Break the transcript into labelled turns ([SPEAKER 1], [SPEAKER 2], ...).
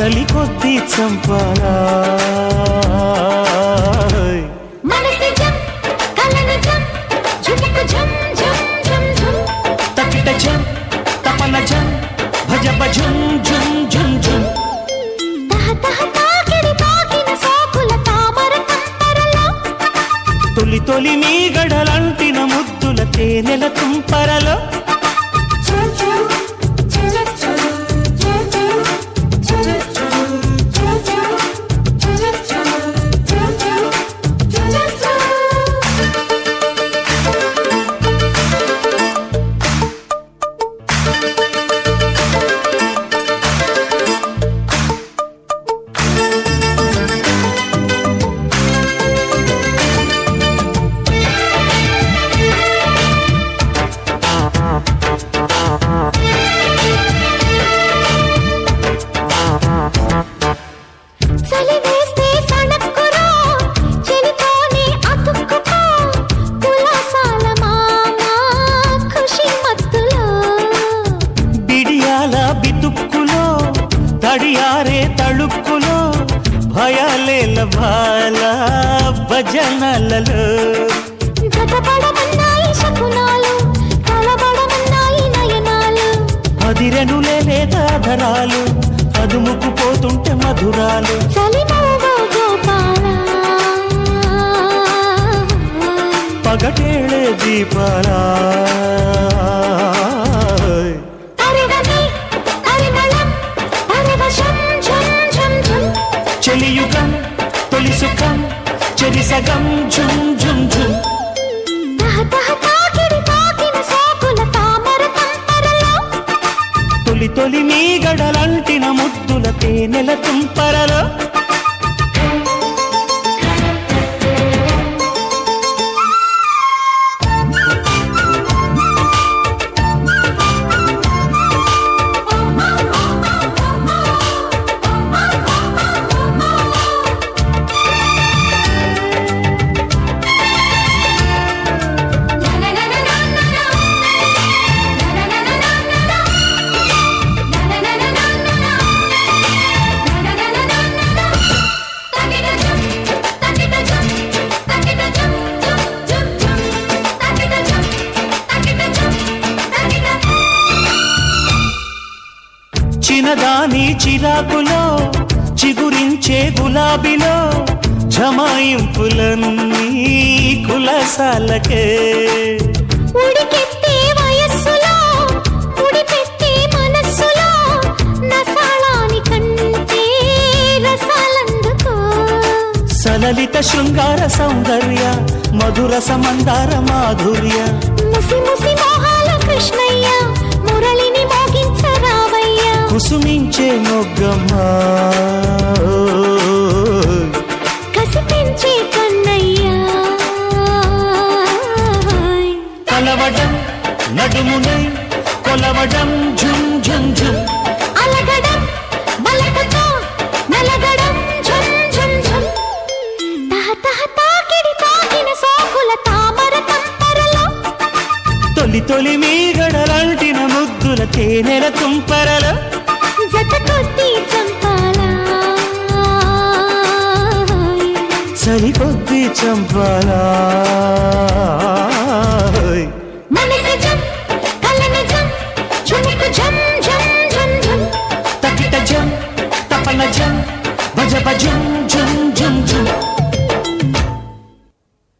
[SPEAKER 1] చలి కొద్ది చంపాలా
[SPEAKER 2] మనసి జం కలన జం ఝుమకు ఝం ఝం ఝం ఝం
[SPEAKER 1] తకిట జం తపన జం భజ భజుం జుం జుం జుం
[SPEAKER 2] తహ తహ తాకిడి తాకిన సోకుల తామర తంపరలో
[SPEAKER 1] తొలి తొలి మీ గడలంటిన ముద్దుల తేనెల తుంపరలో
[SPEAKER 2] చలి వేస్తే సణక్కురా చెలితోనే అతుక్కుపో కులాసాల మామ ఖుషి మత్తులో
[SPEAKER 1] బిడియాల బితుక్కులో తడియారే తళుక్కులో భయాలేల భాల భజనలలో
[SPEAKER 2] జతపడమన్నాయి శకునాలు కలబడమన్నాయి నయనాలు
[SPEAKER 1] అదిరెనులే లేదాధరాలు అదుముకు పోతుంటే మధురాలు
[SPEAKER 2] చలి నవ్వు గోపాల
[SPEAKER 1] పగటేళే దీపాలా
[SPEAKER 2] అరివని పరిమళం పరివశం ఝం ఝం ఝం
[SPEAKER 1] చెలియుగం తొలి సుఖం చెరి సగం ఝుం ఝుం ఝుం
[SPEAKER 2] తహ తహ తాకిడి తాకిన సోకుల తామర తంపరలో
[SPEAKER 1] తొలి తొలి మీ గడలంటిన ముద్దుల తేనెల తుంపరలో చిన్నదాని చిరాకులో చిగురించే గులాబీలో జమాయింపులన్నీ కులసాలకే
[SPEAKER 2] ఉడికెత్తే వయస్సులో ఉడిపెట్టే మనస్సులో నసాళాని కంటే రసాలందుకో
[SPEAKER 1] సలలిత శృంగార సౌందర్య మధుర సమందార మాధుర్య
[SPEAKER 2] ముసి ముసి మోహాల కృష్ణయ్య మురళిని మోగించరావయ్య
[SPEAKER 1] కుసుమించే మొగ్గమ్మ
[SPEAKER 2] కసి పెంచే కన్నయ్య
[SPEAKER 1] కలవడం నడుమునై కొలవడం ఝుం ఝుం ఝుం
[SPEAKER 2] అలగడం బలకతో నలగడం ఝం ఝం ఝం తహ తహ తాకిడి తాకిన సోకుల తామర తంపరలో
[SPEAKER 1] తొలి తొలి మీ గడలంటిన ముద్దుల తేనెల తుంపరలో
[SPEAKER 2] జత కొట్టి చంపాలా
[SPEAKER 1] సరికొద్ది చంపాలా